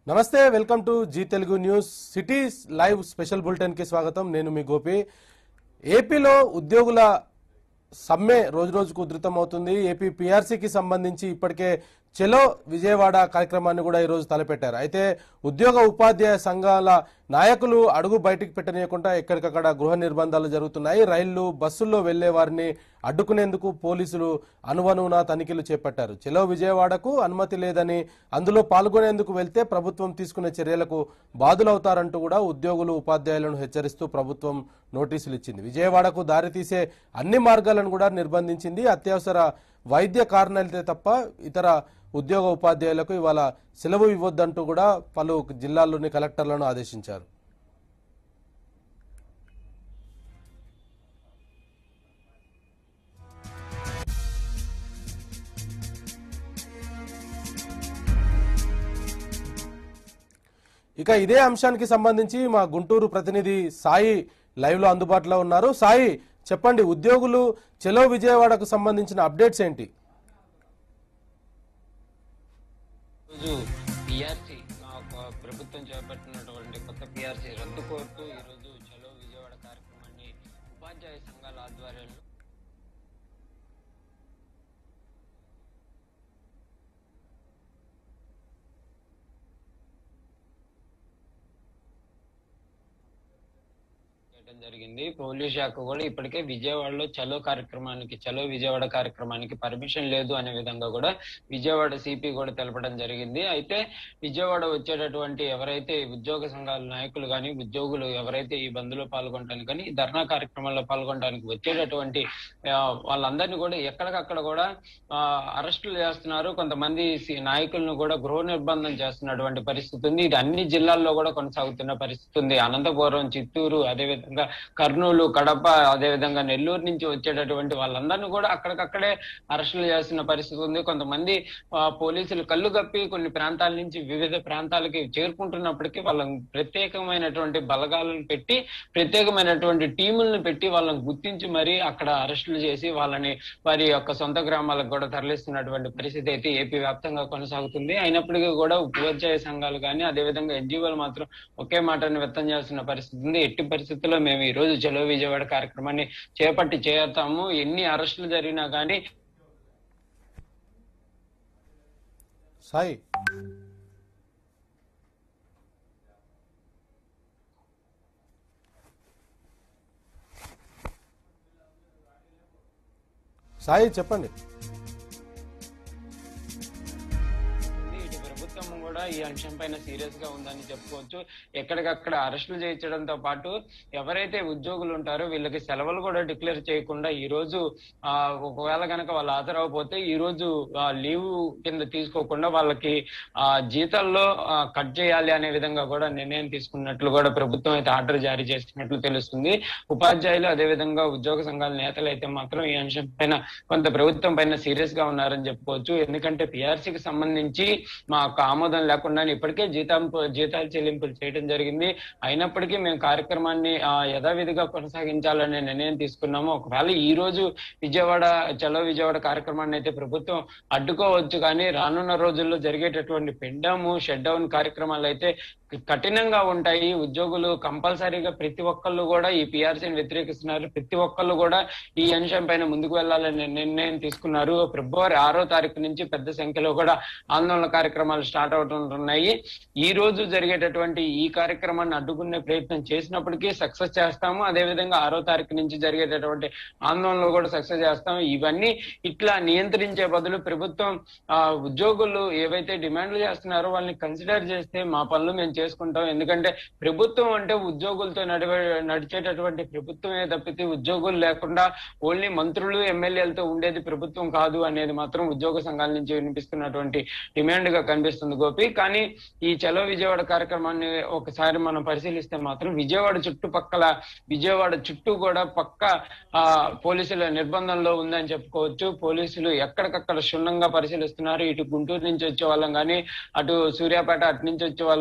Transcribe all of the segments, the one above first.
నమస్తే welcome to Zee Telugu news cities live special bulletin కి స్వాగతం నేను మీ గోపి ఏపీలో ఉద్యోగుల సమ్మె రోజు రోజుకు ఉధృతం అవుతుంది ఏపీ పీఆర్సీకి సంబంధించి ఇప్పటికే చెలో విజయవాడ కార్యక్రమాన్ని కూడా ఈరోజు తలపెట్టారు అయితే ఉద్యోగ ఉపాధ్యాయ సంఘాల నాయకులు అడుగు బయటికి పెట్టనీయకుండా ఎక్కడికక్కడ గృహ నిర్బంధాలు జరుగుతున్నాయి రైళ్లు బస్సుల్లో వెళ్లే వారిని అడ్డుకునేందుకు పోలీసులు అనువనువున తనిఖీలు చేపట్టారు చెలో విజయవాడకు అనుమతి లేదని అందులో పాల్గొనేందుకు వెళ్తే ప్రభుత్వం తీసుకునే చర్యలకు బాధులవుతారంటూ కూడా ఉద్యోగులు ఉపాధ్యాయులను హెచ్చరిస్తూ ప్రభుత్వం నోటీసులు ఇచ్చింది విజయవాడకు దారితీసే అన్ని మార్గాలను కూడా నిర్బంధించింది అత్యవసర వైద్య కారణాలైతే తప్ప ఇతర ఉద్యోగ ఉపాధ్యాయులకు ఇవాళ సెలవు ఇవ్వొద్దంటూ కూడా పలు జిల్లాల్లోని కలెక్టర్లను ఆదేశించారు ఇక ఇదే అంశానికి సంబంధించి మా గుంటూరు ప్రతినిధి సాయి లైవ్ లో అందుబాటులో ఉన్నారు సాయి చెప్పండి ఉద్యోగులు చెలో విజయవాడకు సంబంధించిన అప్డేట్స్ ఏంటి రోజు పిఆర్సీ ప్రభుత్వం చేపట్టినటువంటి కొత్త పిఆర్సీ రద్దు కోరుతూ ఈ రోజు చలో విజయవాడ కార్యక్రమాన్ని ఉపాధ్యాయ సంఘాల ఆధ్వర్యంలో చేయడం జరిగింది పోలీస్ శాఖ కూడా ఇప్పటికే విజయవాడలో చలో కార్యక్రమానికి చలో విజయవాడ కార్యక్రమానికి పర్మిషన్ లేదు అనే విధంగా కూడా విజయవాడ సిపి కూడా తెలపడం జరిగింది అయితే విజయవాడ వచ్చేటటువంటి ఎవరైతే ఉద్యోగ సంఘాల నాయకులు కానీ ఉద్యోగులు ఎవరైతే ఈ బంద్లో పాల్గొనడానికి కానీ ఈ ధర్నా కార్యక్రమంలో పాల్గొనడానికి వచ్చేటటువంటి ఆ, వాళ్ళందరినీ కూడా ఎక్కడికక్కడ కూడా ఆ, అరెస్టులు చేస్తున్నారు కొంతమంది సి- నాయకులను కూడా గృహ నిర్బంధం చేస్తున్నటువంటి పరిస్థితి ఉంది ఇది అన్ని జిల్లాల్లో కూడా కొనసాగుతున్న పరిస్థితి ఉంది అనంతపురం చిత్తూరు అదేవిధంగా కర్నూలు కడప అదేవిధంగా నెల్లూరు నుంచి వచ్చేటటువంటి వాళ్ళందరినీ కూడా అక్కడికక్కడే అరెస్టులు చేస్తున్న పరిస్థితి ఉంది కొంతమంది ఆ, పోలీసులు కళ్ళు కప్పి కొన్ని ప్రాంతాల నుంచి వివిధ ప్రాంతాలకి చేరుకుంటున్నప్పటికీ వాళ్ళని ప్రత్యేకమైనటువంటి బలగాలను పెట్టి ప్రత్యేకమైనటువంటి టీములను పెట్టి వాళ్ళని గుర్తించి మరీ అక్కడ అరెస్టులు చేసి వాళ్ళని వారి యొక్క సొంత గ్రామాలకు కూడా తరలిస్తున్నటువంటి పరిస్థితి అయితే ఏపీ వ్యాప్తంగా కొనసాగుతుంది అయినప్పటికీ కూడా ఉపాధ్యాయ సంఘాలు కానీ అదేవిధంగా ఎన్జిఓలు మాత్రం ఒకే మాటను వ్యక్తం చేస్తున్న పరిస్థితి ఉంది ఎట్టి పరిస్థితుల్లో మేము ఈ రోజు చలో విజయవాడ కార్యక్రమాన్ని చేపట్టి చేస్తాము ఎన్ని అరెస్టులు జరిగినా కానీ సాయి సాయి చెప్పండి ఉంది. ఇటు ప్రభుత్వం కూడా ఈ అంశం పైన సీరియస్ గా ఉందని చెప్పుకోవచ్చు ఎక్కడికక్కడ అరెస్టులు చేయించడంతో పాటు ఎవరైతే ఉద్యోగులు ఉంటారో వీళ్ళకి సెలవులు కూడా డిక్లేర్ చేయకుండా ఈ రోజు ఆ ఒకవేళ కనుక వాళ్ళు హాజరవకపోతే ఈ రోజు లీవ్ కింద తీసుకోకుండా వాళ్ళకి ఆ జీతాల్లో ఆ, కట్ చేయాలి అనే విధంగా కూడా నిర్ణయం తీసుకున్నట్లు కూడా ప్రభుత్వం అయితే ఆర్డర్ జారీ చేసినట్లు తెలుస్తుంది ఉపాధ్యాయులు అదేవిధంగా ఉద్యోగ సంఘాల నేతలు అయితే మాత్రం ఈ అంశం పైన కొంత ప్రభుత్వం పైన సీరియస్ గా ఉన్నారని చెప్పుకోవచ్చు ఎందుకంటే పిఆర్సీకి సంబంధించి మాకు ఆమోదం లేకుండా ఇప్పటికే జీతం జీతాలు చెల్లింపులు చేయడం జరిగింది అయినప్పటికీ మేము కార్యక్రమాన్ని ఆ, యథావిధిగా కొనసాగించాలనే నిర్ణయం తీసుకున్నాము ఒకవేళ ఈ రోజు విజయవాడ చలో విజయవాడ కార్యక్రమాన్ని అయితే ప్రభుత్వం అడ్డుకోవచ్చు కానీ రానున్న రోజుల్లో జరిగేటటువంటి పెండము షట్ డౌన్ కార్యక్రమాలు అయితే కఠినంగా ఉంటాయి ఉద్యోగులు కంపల్సరీగా ప్రతి ఒక్కళ్ళు కూడా ఈ పిఆర్సీని వ్యతిరేకిస్తున్నారు ప్రతి ఒక్కళ్ళు కూడా ఈ అంశం పైన ముందుకు వెళ్లాలనే నిర్ణయం తీసుకున్నారు ఫిబ్రవరి ఆరో తారీఖు నుంచి పెద్ద సంఖ్యలో కూడా ఆందోళన కార్యక్రమాలు స్టార్ట్ అవుతుంటున్నాయి ఈ రోజు జరిగేటటువంటి ఈ కార్యక్రమాన్ని అడ్డుకునే ప్రయత్నం చేసినప్పటికీ సక్సెస్ చేస్తాము అదే విధంగా ఆరో తారీఖు నుంచి జరిగేటటువంటి ఆందోళనలు కూడా సక్సెస్ చేస్తాము ఇవన్నీ ఇట్లా నియంత్రించే బదులు ప్రభుత్వం ఆ ఉద్యోగులు ఏవైతే డిమాండ్లు చేస్తున్నారో వాళ్ళని కన్సిడర్ చేస్తే మా పనులు మేము చేసుకుంటాం ఎందుకంటే ప్రభుత్వం అంటే ఉద్యోగులతో నడివే నడిచేటటువంటి ప్రభుత్వమే తప్పితే ఉద్యోగులు లేకుండా ఓన్లీ మంత్రులు ఎమ్మెల్యేలతో ఉండేది ప్రభుత్వం కాదు అనేది మాత్రం ఉద్యోగ సంఘాల నుంచి వినిపిస్తున్నటువంటి డిమాండ్ గా కనిపిస్తుంది గోపి కానీ ఈ చలో విజయవాడ కార్యక్రమాన్ని ఒకసారి మనం పరిశీలిస్తే మాత్రం విజయవాడ చుట్టుపక్కల విజయవాడ చుట్టూ కూడా పక్క ఆ పోలీసుల నిర్బంధంలో ఉందని చెప్పుకోవచ్చు పోలీసులు ఎక్కడికక్కడ క్షుణ్ణంగా పరిశీలిస్తున్నారు ఇటు గుంటూరు నుంచి వచ్చే వాళ్ళం కానీ అటు సూర్యాపేట అటు నుంచి వచ్చే వాళ్ళు కాదు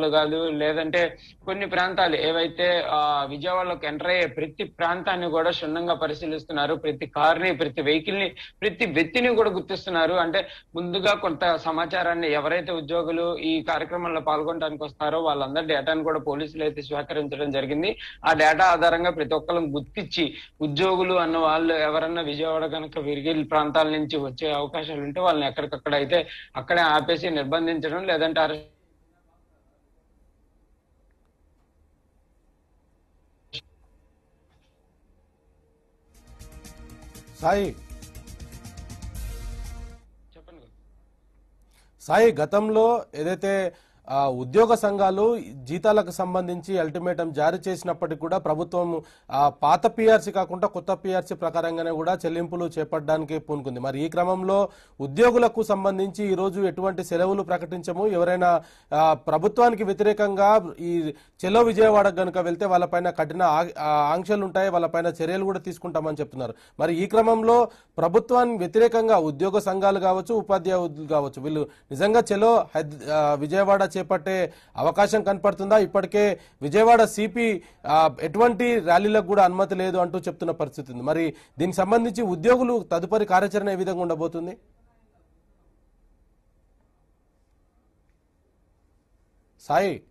లేదంటే కొన్ని ప్రాంతాలు ఏవైతే ఆ విజయవాడలోకి ఎంటర్ అయ్యే ప్రతి ప్రాంతాన్ని కూడా క్షుణ్ణంగా పరిశీలిస్తున్నారు ప్రతి కార్ని ప్రతి వెహికల్ ని ప్రతి వ్యక్తిని కూడా గుర్తిస్తున్నారు అంటే ముందుగా కొంత సమాచారాన్ని ఎవరైతే ఉద్యోగులు ఈ కార్యక్రమంలో పాల్గొనడానికి వస్తారో వాళ్ళందరి డేటాను కూడా పోలీసులు అయితే స్వీకరించడం జరిగింది ఆ డేటా ఆధారంగా ప్రతి ఒక్కరిని గుర్తించి ఉద్యోగులు అన్న వాళ్ళు ఎవరన్నా విజయవాడ కనుక విరిగిల్ ప్రాంతాల నుంచి వచ్చే అవకాశాలు ఉంటే వాళ్ళని ఎక్కడికక్కడ అయితే అక్కడే ఆపేసి నిర్బంధించడం లేదంటే అరెస్ట్ సాయి చెప్పండి సాయి గతంలో ఏదైతే ఆ, ఉద్యోగ సంఘాలు జీతాలకు సంబంధించి అల్టిమేటం జారీ చేసినప్పటికీ కూడా ప్రభుత్వం ఆ, పాత పిఆర్సీ కాకుండా కొత్త పిఆర్సీ ప్రకారంగానే కూడా చెల్లింపులు చేపట్టడానికి పూనుకుంది మరి ఈ క్రమంలో ఉద్యోగులకు సంబంధించి ఈ రోజు ఎటువంటి సెలవులు ప్రకటించము ఎవరైనా ఆ, ప్రభుత్వానికి వ్యతిరేకంగా ఈ చెలో విజయవాడ గనుక వెళ్తే వాళ్ళపైన కఠిన ఆ- ఆ ఆంక్షలు ఉంటాయి వాళ్ళపైన చర్యలు కూడా తీసుకుంటామని చెప్తున్నారు మరి ఈ క్రమంలో ప్రభుత్వానికి వ్యతిరేకంగా ఉద్యోగ సంఘాలు కావచ్చు ఉపాధ్యాయులు కావచ్చు వీళ్ళు నిజంగా చెలో హైద- ఆ, విజయవాడ చేపట్టే అవకాశం కనపడుతుందా ఇప్పటికే విజయవాడ సిపి ఎటువంటి ర్యాలీలకు కూడా అనుమతి లేదు అంటూ చెప్తున్న పరిస్థితి ఉంది మరి దీనికి సంబంధించి ఉద్యోగులు తదుపరి కార్యాచరణ ఏ విధంగా ఉండబోతుంది సాయి